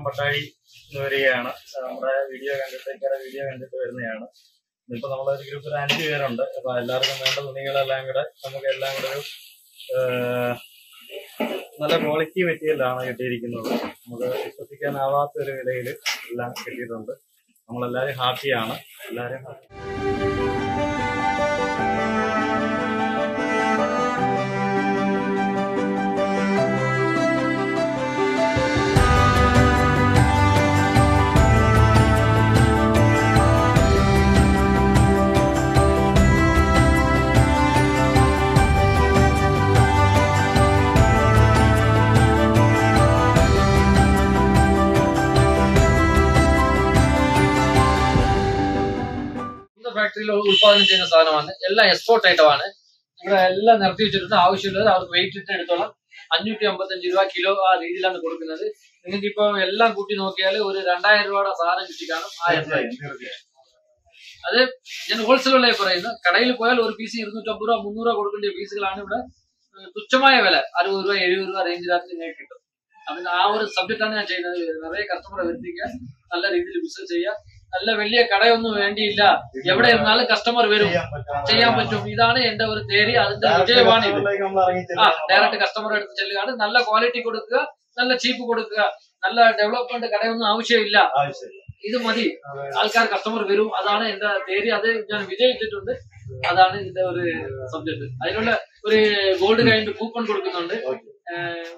പട്ടാഴി വരികയാണ് നമ്മുടെ വീഡിയോ കണ്ടിട്ട് ഇക്കടെ വീഡിയോ കണ്ടിട്ട് വരുന്നതാണ് ഇപ്പൊ നമ്മളൊരു ഗ്രൂപ്പിൽ അഞ്ച് പേരുണ്ട് അപ്പൊ എല്ലാവർക്കും വേണ്ട തുണികളെല്ലാം കൂടെ നമുക്ക് എല്ലാം കൂടെ ഒരു ഏഹ്, നല്ല ക്വാളിറ്റി മെറ്റീരിയലാണ് കിട്ടിയിരിക്കുന്നത് നമുക്ക് വിശ്വസിക്കാനാവാത്ത ഒരു വിലയിൽ എല്ലാം കിട്ടിയിട്ടുണ്ട് നമ്മളെല്ലാവരും ഹാപ്പിയാണ് എല്ലാവരും happy. സ്വന്തം ഫാക്ടറിയിൽ ഉത്പാദനം ചെയ്യുന്ന സാധനമാണ് എല്ലാം എക്സ്പോർട്ട് ഐറ്റമാണ് ഇവിടെ എല്ലാം നിർത്തി വെച്ചിട്ടുണ്ട് ആവശ്യമുള്ളത് അവർക്ക് വെയിറ്റ് ഇട്ട് എടുത്തോളം അഞ്ഞൂറ്റി അമ്പത്തഞ്ച് രൂപ കിലോ ആ രീതിയിലാണ് കൊടുക്കുന്നത് നിങ്ങൾക്ക് ഇപ്പൊ എല്ലാം കൂട്ടി നോക്കിയാൽ ഒരു രണ്ടായിരം രൂപയുടെ സാധനം കിട്ടി കാണും ആ എണ്ണ അത് ഞാൻ ഹോൾസെയിൽ വിലയെ പറയുന്നു കടയിൽ പോയാൽ ഒരു പീസ് ഇരുന്നൂറ്റമ്പത് രൂപ മുന്നൂറ് രൂപ കൊടുക്കേണ്ട പീസുകളാണ് ഇവിടെ ഏഹ്, തുച്ഛമായ വില അറുപത് രൂപ എഴുപത് രൂപ റേഞ്ചിനകത്ത് നിങ്ങൾക്ക് കിട്ടും അതിന് ആ ഒരു സബ്ജക്റ്റാണ് ഞാൻ ചെയ്യുന്നത് നിറയെ കസ്റ്റമറെ വരുത്തിക്കുക നല്ല രീതിയിൽ ബിസിനസ് ചെയ്യുക നല്ല വലിയ കടയൊന്നും വേണ്ടിയില്ല എവിടെ ഇരുന്നാലും കസ്റ്റമർ വരും ചെയ്യാൻ പറ്റും ഇതാണ് എന്റെ ഒരു തേരി അതിന്റെ വിജയമാണ് ഇത് ആ ഡയറക്റ്റ് കസ്റ്റമർ എടുത്ത് ചെല്ലുകയാണ് നല്ല ക്വാളിറ്റി കൊടുക്കുക നല്ല ചീപ്പ് കൊടുക്കുക നല്ല ഡെവലപ്മെന്റ് കടയൊന്നും ആവശ്യമില്ല ഇത് മതി ആൾക്കാർ കസ്റ്റമർ വരും അതാണ് എന്റെ തേരി അത് ഞാൻ വിജയിച്ചിട്ടുണ്ട് അതാണ് ഇതിന്റെ ഒരു സബ്ജക്ട് അതിനുള്ള ഒരു ഗോൾഡ് കൈൻഡ് കൂപ്പൺ കൊടുക്കുന്നുണ്ട് ഏഹ്